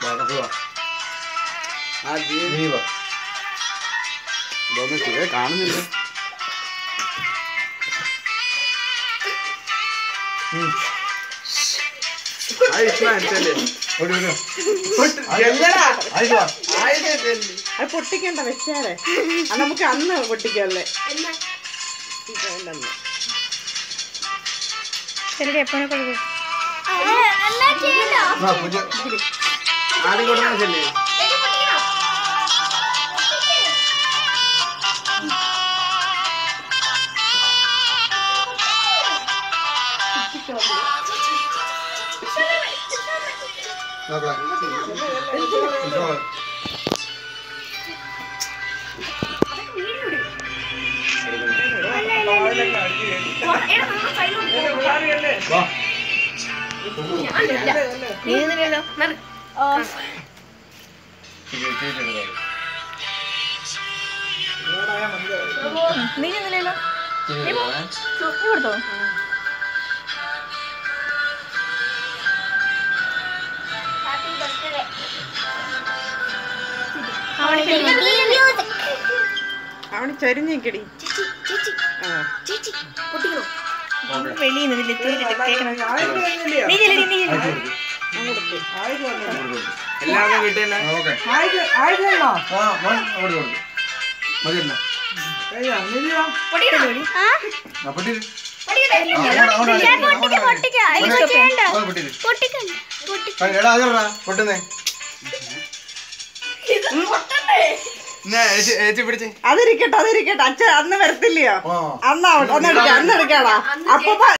കാണുന്നില്ല ആ ഇഷ്മ അടിച്ചല്ലേ അത് പൊട്ടിക്കണ്ട വെച്ചാലേ അത് നമുക്ക് അന്ന് പൊട്ടിക്കല്ലേ ശരി എപ്പോഴെ കൊടുക്കും ആദ്യം കൊടുക്കുന്ന ചെല്ലേ നീങ്ങുന്നില്ലല്ലോ നീങ്ങുന്നില്ലല്ലോ നീ കൊടുത്തോ അവന് ചരിഞ്ഞിക്കടി ആ വെളിയിൽ നിന്ന് കേൾക്കണം നീ ചെല്ലടി നീ ചെല്ലടി എല്ലാവർക്കും കിട്ടിയല്ലേ പൊട്ടുന്നേ ഏച്ചി പിടിച്ചേ അതിരിക്കട്ടെ അതിരിക്കട്ടെ അച്ഛൻ അന്ന് വരത്തില്ലയോ അന്ന് അവിടെ- അന്ന് എടുക്കാം അന്ന് എടുക്കാടാ അപ്പൊ